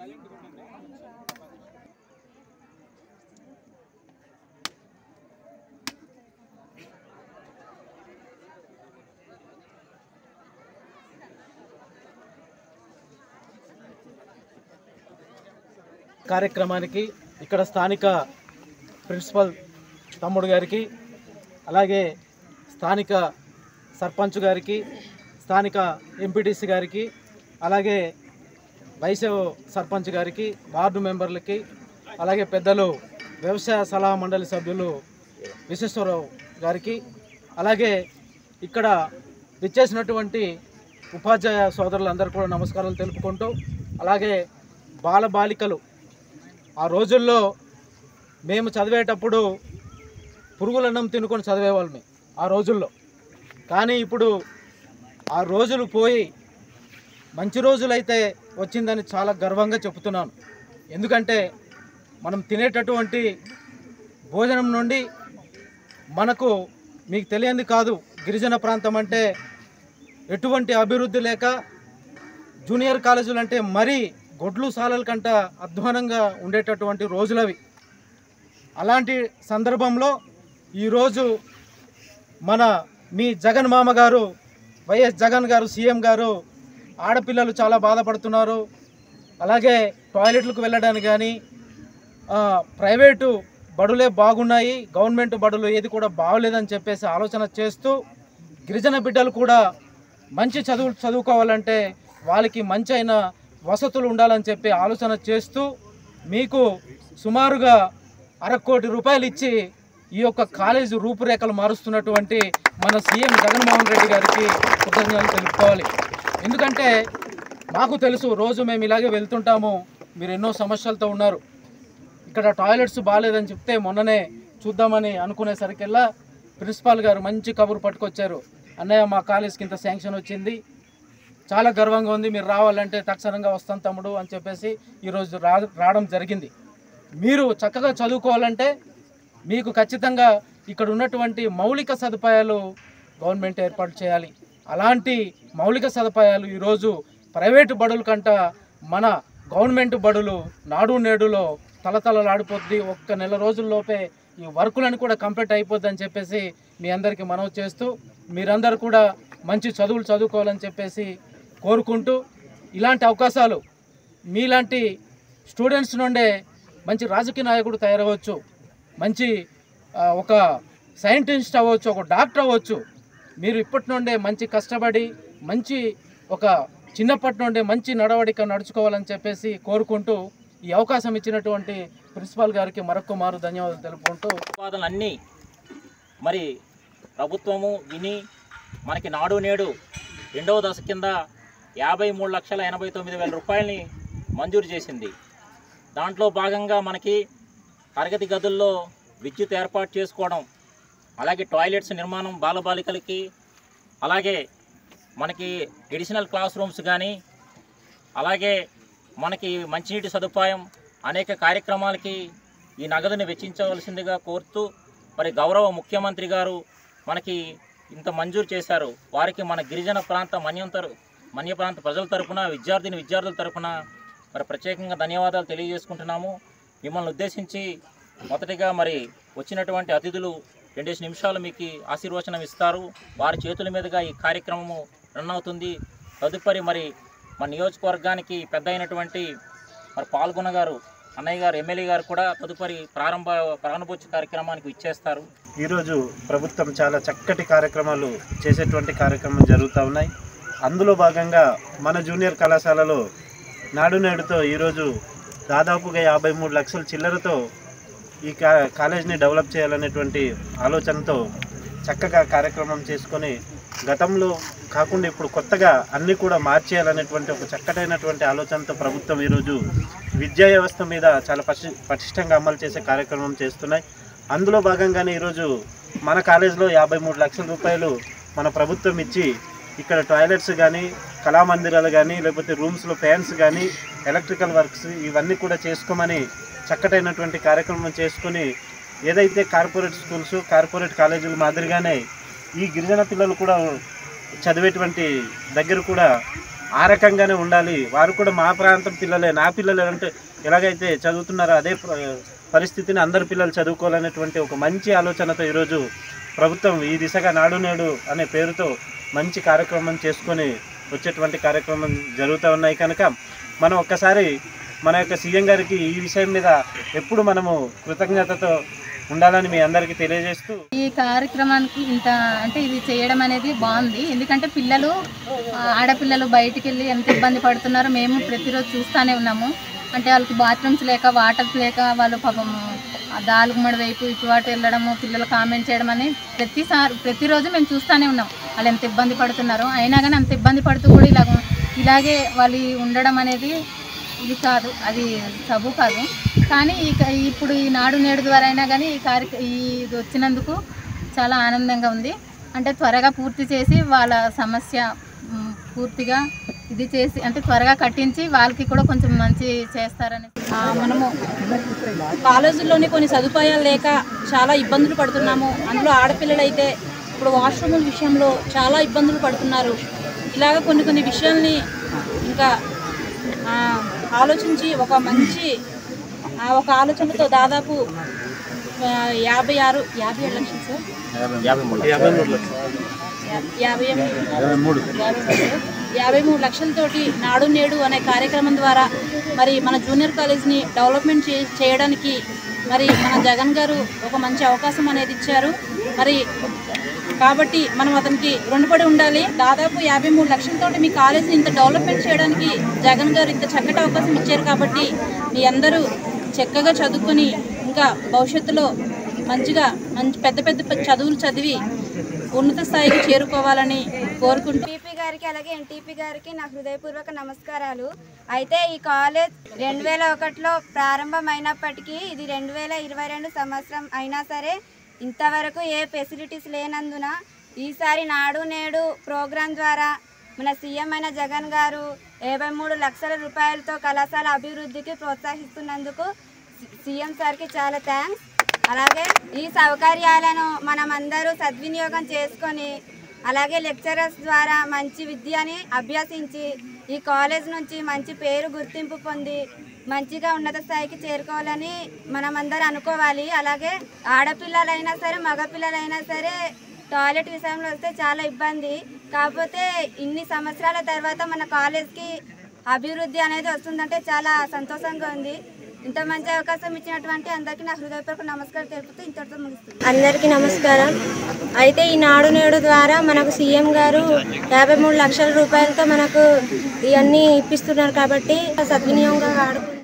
కార్యక్రమానికి ఇక్కడ స్థానిక ప్రిన్సిపల్ తమ్ముడు గారికి అలాగే స్థానిక సర్పంచ్ గారికి స్థానిక ఎంపీటీసీ గారికి అలాగే వైస్ సర్పంచ్ గారికి వార్డు మెంబర్లకి అలాగే పెద్దలు వ్యవసాయ సలహా మండలి సభ్యులు విశ్వేశ్వరరావు గారికి అలాగే ఇక్కడ విచ్చేసినటువంటి ఉపాధ్యాయ సోదరులందరూ కూడా నమస్కారాలు తెలుపుకుంటూ అలాగే బాలబాలికలు ఆ రోజుల్లో మేము చదివేటప్పుడు పురుగులన్నం తినుకొని చదివేవాళ్ళమే ఆ రోజుల్లో కానీ ఇప్పుడు ఆ రోజులు పోయి మంచి రోజులైతే వచ్చిందని చాలా గర్వంగా చెప్తున్నాను ఎందుకంటే మనం తినేటటువంటి భోజనం నుండి మనకు మీకు తెలియంది కాదు గిరిజన ప్రాంతం అంటే ఎటువంటి అభివృద్ధి లేక జూనియర్ కాలేజీలు అంటే మరీ గొడ్లు సాలల కంట అధ్వానంగా ఉండేటటువంటి రోజులవి అలాంటి సందర్భంలో ఈరోజు మన మీ జగన్ మామ గారు వైఎస్ జగన్ గారు సీఎం గారు ఆడపిల్లలు చాలా బాధపడుతున్నారు అలాగే టాయిలెట్లకు వెళ్ళడానికి కానీ ఆ, ప్రైవేటు బడులే బాగున్నాయి గవర్నమెంట్ బడులు ఏది కూడా బాగలేదని చెప్పేసి ఆలోచన చేస్తూ గిరిజన బిడ్డలు కూడా మంచి చదువులు చదువుకోవాలంటే వాళ్ళకి మంచి అయిన వసతులు ఉండాలని చెప్పి ఆలోచన చేస్తూ మీకు సుమారుగా అరకోటి రూపాయలు ఇచ్చి ఈ యొక్క కాలేజీ రూపురేఖలు మారుస్తున్నటువంటి మన సీఎం జగన్మోహన్ రెడ్డి గారికి కృతజ్ఞతలు తెలుపుకోవాలి ఎందుకంటే మాకు తెలుసు రోజు మేము ఇలాగే వెళ్తుంటాము మీరు ఎన్నో సమస్యలతో ఉన్నారు ఇక్కడ టాయిలెట్స్ బాగాలేదని చెప్తే మొన్ననే చూద్దామని అనుకునేసరికల్లా ప్రిన్సిపాల్ గారు మంచి కబురు పట్టుకొచ్చారు అన్నయ్య మా కాలేజ్కి ఇంత శాంక్షన్ వచ్చింది చాలా గర్వంగా ఉంది మీరు రావాలంటే తక్షణంగా వస్తాం తమ్ముడు అని చెప్పేసి ఈరోజు రా రావడం జరిగింది మీరు చక్కగా చదువుకోవాలంటే మీకు ఖచ్చితంగా ఇక్కడ ఉన్నటువంటి మౌలిక సదుపాయాలు గవర్నమెంట్ ఏర్పాటు చేయాలి అలాంటి మౌలిక సదుపాయాలు ఈరోజు ప్రైవేటు బడుల కంట మన గవర్నమెంట్ బడులు నాడు నేడులో తలతలలాడిపోద్ది ఒక్క నెల రోజుల్లోపే ఈ వర్కులను కూడా కంప్లీట్ అయిపోద్ది అని చెప్పేసి మీ అందరికీ మనవి చేస్తూ మీరందరూ కూడా మంచి చదువులు చదువుకోవాలని చెప్పేసి కోరుకుంటూ ఇలాంటి అవకాశాలు మీలాంటి స్టూడెంట్స్ నుండే మంచి రాజకీయ నాయకుడు తయారవచ్చు మంచి ఆ, ఒక సైంటిస్ట్ అవ్వచ్చు ఒక డాక్టర్ అవ్వచ్చు మీరు ఇప్పటి నుండే మంచి కష్టపడి మంచి ఒక చిన్నప్పటి నుండే మంచి నడవడిక నడుచుకోవాలని చెప్పేసి కోరుకుంటూ ఈ అవకాశం ఇచ్చినటువంటి ప్రిన్సిపాల్ గారికి మరొక మారు ధన్యవాదాలు తెలుపుకుంటూ అన్నీ మరి ప్రభుత్వము విని మనకి నాడు నేడు రెండవ దశ కింద యాభై మూడు లక్షల ఎనభై తొమ్మిది వేల రూపాయలని మంజూరు చేసింది దాంట్లో భాగంగా మనకి తరగతి గదుల్లో విద్యుత్ ఏర్పాటు చేసుకోవడం అలాగే టాయిలెట్స్ నిర్మాణం బాలబాలికలకి అలాగే మనకి ఎడిషనల్ క్లాస్ రూమ్స్ కానీ అలాగే మనకి మంచినీటి సదుపాయం అనేక కార్యక్రమాలకి ఈ నగదుని వెచ్చించవలసిందిగా కోరుతూ మరి గౌరవ ముఖ్యమంత్రి గారు మనకి ఇంత మంజూరు చేశారు వారికి మన గిరిజన ప్రాంత మన్యంతరు మన్య ప్రాంత ప్రజల తరపున విద్యార్థిని విద్యార్థుల తరపున మరి ప్రత్యేకంగా ధన్యవాదాలు తెలియజేసుకుంటున్నాము మిమ్మల్ని ఉద్దేశించి మొదటిగా మరి వచ్చినటువంటి అతిథులు రెండేసి నిమిషాలు మీకు ఆశీర్వచనం ఇస్తారు వారి చేతుల మీదుగా ఈ కార్యక్రమము రన్ అవుతుంది తదుపరి మరి మన నియోజకవర్గానికి పెద్ద అయినటువంటి మరి పాల్గొన్న గారు అన్నయ్య గారు ఎమ్మెల్యే గారు కూడా తదుపరి ప్రారంభ ప్రారంభోత్సవ కార్యక్రమానికి ఇచ్చేస్తారు ఈరోజు ప్రభుత్వం చాలా చక్కటి కార్యక్రమాలు చేసేటువంటి కార్యక్రమాలు జరుగుతూ ఉన్నాయి అందులో భాగంగా మన జూనియర్ కళాశాలలో నాడు నేడుతో ఈరోజు దాదాపుగా యాభై మూడు లక్షల చిల్లరతో ఈ కా కాలేజీని డెవలప్ చేయాలనేటువంటి ఆలోచనతో చక్కగా కార్యక్రమం చేసుకొని గతంలో కాకుండా ఇప్పుడు కొత్తగా అన్నీ కూడా మార్చేయాలనేటువంటి ఒక చక్కటైనటువంటి ఆలోచనతో ప్రభుత్వం ఈరోజు విద్యా వ్యవస్థ మీద చాలా పటి పటిష్టంగా అమలు చేసే కార్యక్రమం చేస్తున్నాయి అందులో భాగంగానే ఈరోజు మన కాలేజీలో యాభై మూడు లక్షల రూపాయలు మన ప్రభుత్వం ఇచ్చి ఇక్కడ టాయిలెట్స్ కానీ కళామందిరాలు కానీ లేకపోతే రూమ్స్లో ఫ్యాన్స్ కానీ ఎలక్ట్రికల్ వర్క్స్ ఇవన్నీ కూడా చేసుకోమని చక్కటైనటువంటి కార్యక్రమం చేసుకుని ఏదైతే కార్పొరేట్ స్కూల్స్ కార్పొరేట్ కాలేజీల మాదిరిగానే ఈ గిరిజన పిల్లలు కూడా చదివేటువంటి దగ్గర కూడా ఆ రకంగానే ఉండాలి వారు కూడా మా ప్రాంతం పిల్లలే నా పిల్లలే అంటే ఎలాగైతే చదువుతున్నారో అదే ప్ర- పరిస్థితిని అందరు పిల్లలు చదువుకోవాలనేటువంటి ఒక మంచి ఆలోచనతో ఈరోజు ప్రభుత్వం ఈ దిశగా నాడు నేడు అనే పేరుతో మంచి కార్యక్రమం చేసుకొని వచ్చేటువంటి కార్యక్రమం జరుగుతూ ఉన్నాయి కనుక మనం ఒక్కసారి మన యొక్క సీఎం గారికి ఈ విషయం మీద ఎప్పుడు మనము కృతజ్ఞతతో ఉండాలని మీ అందరికీ తెలియజేస్తూ ఈ కార్యక్రమానికి ఇంత అంటే ఇది చేయడం అనేది బాగుంది ఎందుకంటే పిల్లలు ఆ, ఆడపిల్లలు బయటికి వెళ్ళి ఎంత ఇబ్బంది పడుతున్నారో మేము ప్రతిరోజు చూస్తూనే ఉన్నాము అంటే వాళ్ళకి బాత్రూమ్స్ లేక వాటర్స్ లేక వాళ్ళు పాపం ఆ దాలుగుమడ వైపు ఇటు అటు వెళ్ళడము పిల్లలు కామెంట్ చేయడం అని ప్రతిసారి ప్రతిరోజు మేము చూస్తూనే ఉన్నాం వాళ్ళు ఎంత ఇబ్బంది పడుతున్నారో అయినా కానీ అంత ఇబ్బంది పడుతూ కూడా ఇలాగ ఇలాగే వాళ్ళు ఉండడం అనేది ఇది కాదు అది సబు కాదు కానీ ఈ క- ఇప్పుడు ఈ నాడు నేడు ద్వారా అయినా కానీ ఈ కార్య ఈ ఇది వచ్చినందుకు చాలా ఆనందంగా ఉంది అంటే త్వరగా పూర్తి చేసి వాళ్ళ సమస్య మ్, పూర్తిగా ఇది చేసి అంటే త్వరగా కట్టించి వాళ్ళకి కూడా కొంచెం మంచి చేస్తారని ఆ, మనము కాలేజీల్లోనే కొన్ని సదుపాయాలు లేక చాలా ఇబ్బందులు పడుతున్నాము అందులో ఆడపిల్లలు అయితే ఇప్పుడు వాష్రూముల విషయంలో చాలా ఇబ్బందులు పడుతున్నారు ఇలాగ కొన్ని కొన్ని విషయాల్ని ఇంకా ఆ, ఆలోచించి ఒక మంచి ఆ, ఒక ఆలోచనతో దాదాపు ఆ, యాభై ఆరు యాభై ఏడు లక్షలు సార్ యాభై మూడు లక్షలు. యాభై యాభై మూడు యాభై మూడు లక్షలతోటి నాడు నేడు అనే కార్యక్రమం ద్వారా మరి మన జూనియర్ కాలేజ్ని డెవలప్మెంట్ చే చేయడానికి మరి మన జగన్ గారు ఒక మంచి అవకాశం అనేది ఇచ్చారు మరి కాబట్టి మనం అతనికి రుణపడి ఉండాలి దాదాపు యాభై మూడు లక్షలతోటి మీ కాలేజీని ఇంత డెవలప్మెంట్ చేయడానికి జగన్ గారు ఇంత చక్కటి అవకాశం ఇచ్చారు కాబట్టి మీ అందరూ చక్కగా చదువుకొని ఇంకా భవిష్యత్తులో మంచిగా మంచి పెద్ద పెద్ద చదువులు చదివి ఉన్నత స్థాయికి చేరుకోవాలని కోరుకుంటూ టీపీ గారికి అలాగే ఎన్టీపీ గారికి నా హృదయపూర్వక నమస్కారాలు అయితే ఈ కాలేజ్ రెండు వేల ఒకటిలో ప్రారంభమైనప్పటికీ ఇది రెండు వేల ఇరవై రెండు సంవత్సరం అయినా సరే ఇంతవరకు ఏ ఫెసిలిటీస్ లేనందున ఈసారి నాడు నేడు ప్రోగ్రాం ద్వారా మన సీఎం అయిన జగన్ గారు యాభై మూడు లక్షల రూపాయలతో కళాశాల అభివృద్ధికి ప్రోత్సహిస్తున్నందుకు సీఎం సార్కి చాలా థ్యాంక్స్ అలాగే ఈ సౌకర్యాలను మనం అందరూ సద్వినియోగం చేసుకొని అలాగే లెక్చరర్స్ ద్వారా మంచి విద్యని అభ్యసించి ఈ కాలేజ్ నుంచి మంచి పేరు గుర్తింపు పొంది మంచిగా ఉన్నత స్థాయికి చేరుకోవాలని మనం అందరూ అనుకోవాలి అలాగే ఆడపిల్లలైనా సరే మగపిల్లలైనా సరే టాయిలెట్ విషయంలో వస్తే చాలా ఇబ్బంది కాకపోతే ఇన్ని సంవత్సరాల తర్వాత మన కాలేజ్కి అభివృద్ధి అనేది వస్తుందంటే చాలా సంతోషంగా ఉంది ఇంత మంచి అవకాశం ఇచ్చినటువంటి అందరికీ నా హృదయపూర్వక నమస్కారం తెలుపుతూ ఇంతటితో ముగిస్తుంది అందరికీ నమస్కారం అయితే ఈ నాడు నేడు ద్వారా మనకు సీఎం గారు యాభై మూడు లక్షల రూపాయలతో మనకు ఇవన్నీ ఇప్పిస్తున్నారు కాబట్టి సద్వినియోగంగా వాడుకుంటే